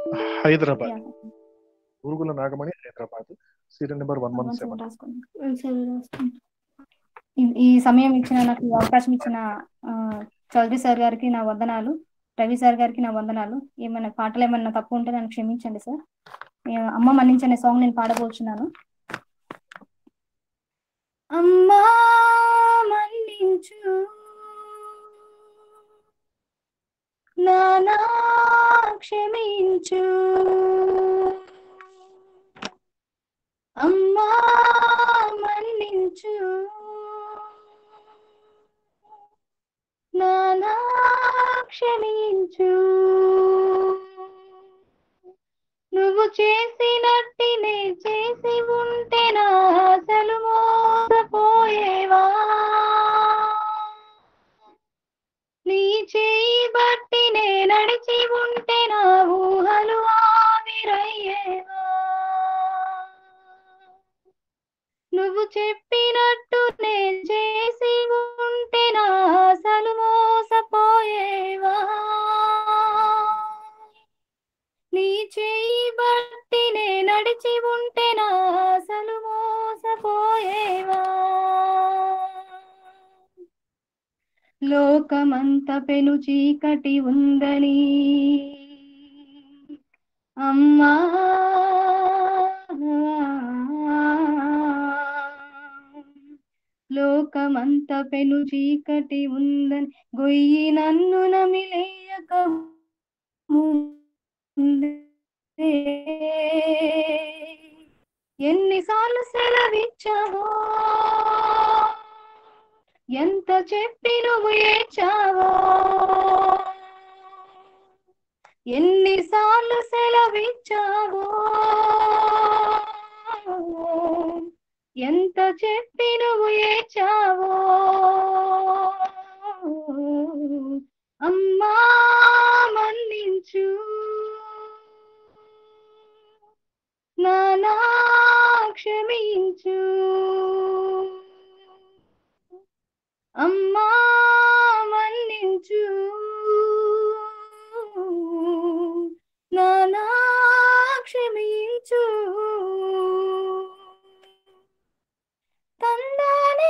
హైదరాబాద్ యా ఊరుగుల Nagamani Hyderabad serial number one one one seven seven రాసుకోండి వన్ సెవెన్ రాసుకోండి ఈ- ఈ సమయం ఇచ్చిన నాకు ఈ అవకాశం ఇచ్చిన ఆ, చౌదరి సార్ గారికి నా వందనాలు రవి సార్ గారికి నా వందనాలు ఏమైనా పాటలు ఏమైనా తప్పు ఉంటే నన్ను క్షమించండి సార్ ఏ- అమ్మ మన్నించనే సాంగ్ నేను పాడబోతున్నాను అమ్మా మన్నించు నానా క్షమించు అమ్మా మన్నించు నానా క్షమించు నువ్వు చేసినట్టినే చేసి ఉంటే నా అసలు మోసపోయేవా నీ చేయి బట్టి నే నడిచి ఉంటే నా ఊహలు ఆవిరయ్యేవా నువ్వు చెప్పినట్టు నే చేసి ఉంటే నా అసలు మోసపోయేవా నీ చేయి బట్టి నే నడిచి ఉంటే నా అసలు మోసపోయేవా లోకమంత పెను చీకటి ఉందని అమ్మా లోకమంత పెను చీకటి ఉందని గొయ్యి నన్ను నమిలేయక ముందే ఎన్నిసార్లు సెలవిచ్చావో ఎంత చెప్పి నువ్వు ఏడ్చావో ఎన్నిసార్లు సెలవిచ్చావో ఎంత చెప్పి నువ్వు ఏడ్చావో అమ్మా మన్నించు నానా క్షమించు అమ్మా మన్నించు నానా క్షమించు తందానే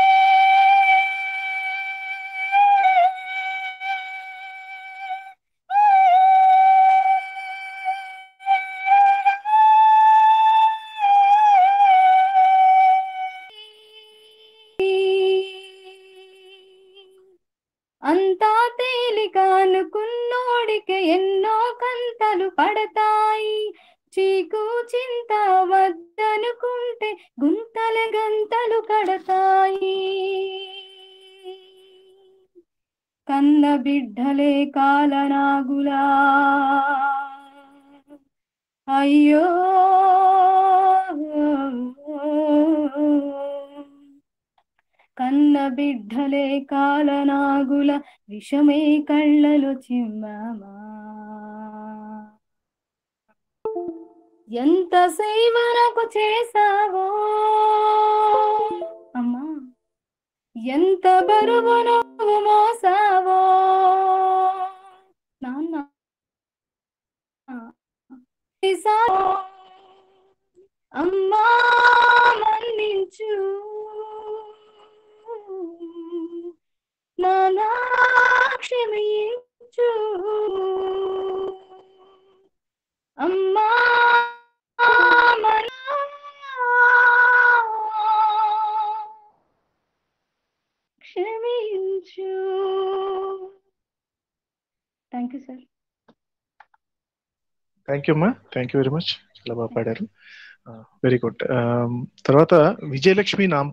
అంతా తేలిక అనుకున్నోడికి ఎన్నో కంతలు పడతాయి చీకు చింత వద్దనుకుంటే గుంతల గంతలు కడతాయి కన్న బిడ్డలే కాలనాగులా అయ్యో కన్న బిడ్డలే కాలనాగుల విషమే కళ్ళలో చిమ్మామా ఎంత సేవనకు చేసావో అమ్మా ఎంత బరువు నువ్వు మోసావో నాన్న చేసావో. అమ్మా మన్నించు నానా క్షమించు అమ్మా మన్నా క్షమించు thank you sir thank you అమ్మా థ్యాంక్ యూ వెరీ మచ్ చాలా బాగా పాడారు వెరీ గుడ్ తర్వాత విజయలక్ష్మి నామ్